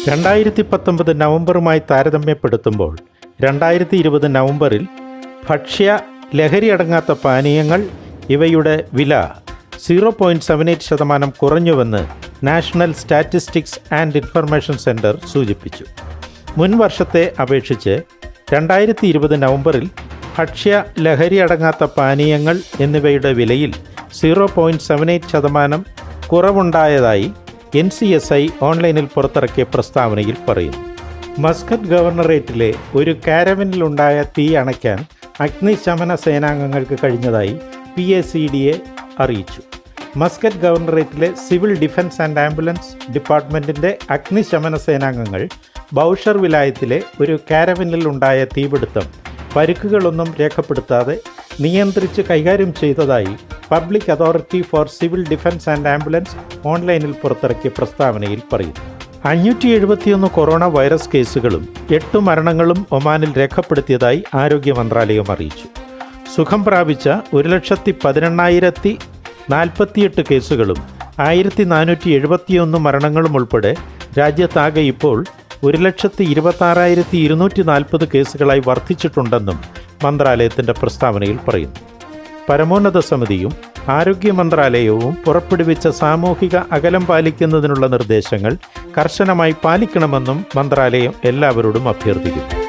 രണ്ടായിരത്തി പത്തൊമ്പത് നവംബറുമായി താരതമ്യപ്പെടുത്തുമ്പോൾ രണ്ടായിരത്തി ഇരുപത് നവംബറിൽ ഭക്ഷ്യ ലഹരി അടങ്ങാത്ത പാനീയങ്ങൾ ഇവയുടെ വില സീറോ പോയിൻറ്റ് സെവൻ എയ്റ്റ് ശതമാനം കുറഞ്ഞുവെന്ന് national statistics and information centre സൂചിപ്പിച്ചു മുൻ വർഷത്തെ അപേക്ഷിച്ച് രണ്ടായിരത്തി ഇരുപത് നവംബറിൽ ഭക്ഷ്യ ലഹരി അടങ്ങാത്ത പാനീയങ്ങൾ എന്നിവയുടെ വിലയിൽ സീറോ പോയിൻറ്റ് സെവൻ എയ്റ്റ് ശതമാനം കുറവുണ്ടായതായി എൻ സി എസ് ഐ ഓൺലൈനിൽ പുറത്തിറക്കിയ പ്രസ്താവനയിൽ പറയുന്നു മസ്കറ്റ് ഗവർണറേറ്റിലെ ഒരു കാരവനിലുണ്ടായ തീ അണയ്ക്കാൻ അഗ്നിശമന സേനാംഗങ്ങൾക്ക് കഴിഞ്ഞതായി P A C D A അറിയിച്ചു മസ്കറ്റ് ഗവർണറേറ്റിലെ സിവിൽ ഡിഫൻസ് ആൻഡ് ആംബുലൻസ് ഡിപ്പാർട്ട്മെൻറ്റിൻ്റെ അഗ്നിശമന സേനാംഗങ്ങൾ ബൗഷർ വിലായത്തിലെ ഒരു കാരവനിൽ ഉണ്ടായ തീപിടുത്തം പരുക്കുകളൊന്നും രേഖപ്പെടുത്താതെ നിയന്ത്രിച്ച് കൈകാര്യം ചെയ്തതായി public authority for civil defence and ambulance ഓൺലൈനിൽ പുറത്തിറക്കിയ പ്രസ്താവനയിൽ പറയുന്നു അഞ്ഞൂറ്റി എഴുപത്തിയൊന്ന് കൊറോണ വൈറസ് കേസുകളും എട്ട് മരണങ്ങളും ഒമാനിൽ രേഖപ്പെടുത്തിയതായി ആരോഗ്യ മന്ത്രാലയം അറിയിച്ചു സുഖം പ്രാപിച്ച ഒരു ലക്ഷത്തി പതിനെണ്ണായിരത്തി നാൽപ്പത്തിയെട്ട് കേസുകളും ആയിരത്തി നാനൂറ്റി എഴുപത്തിയൊന്ന് മരണങ്ങളും ഉൾപ്പെടെ രാജ്യത്താകെ ഇപ്പോൾ ഒരു ലക്ഷത്തി ഇരുപത്താറായിരത്തി ഇരുന്നൂറ്റി നാൽപ്പത് കേസുകളായി വർദ്ധിച്ചിട്ടുണ്ടെന്നും മന്ത്രാലയത്തിൻ്റെ പ്രസ്താവനയിൽ പറയുന്നു പരമോന്നത സമിതിയും ആരോഗ്യ മന്ത്രാലയവും പുറപ്പെടുവിച്ച സാമൂഹിക അകലം പാലിക്കുന്നതിനുള്ള നിർദ്ദേശങ്ങൾ കർശനമായി പാലിക്കണമെന്നും മന്ത്രാലയം എല്ലാവരോടും അഭ്യർത്ഥിക്കുന്നു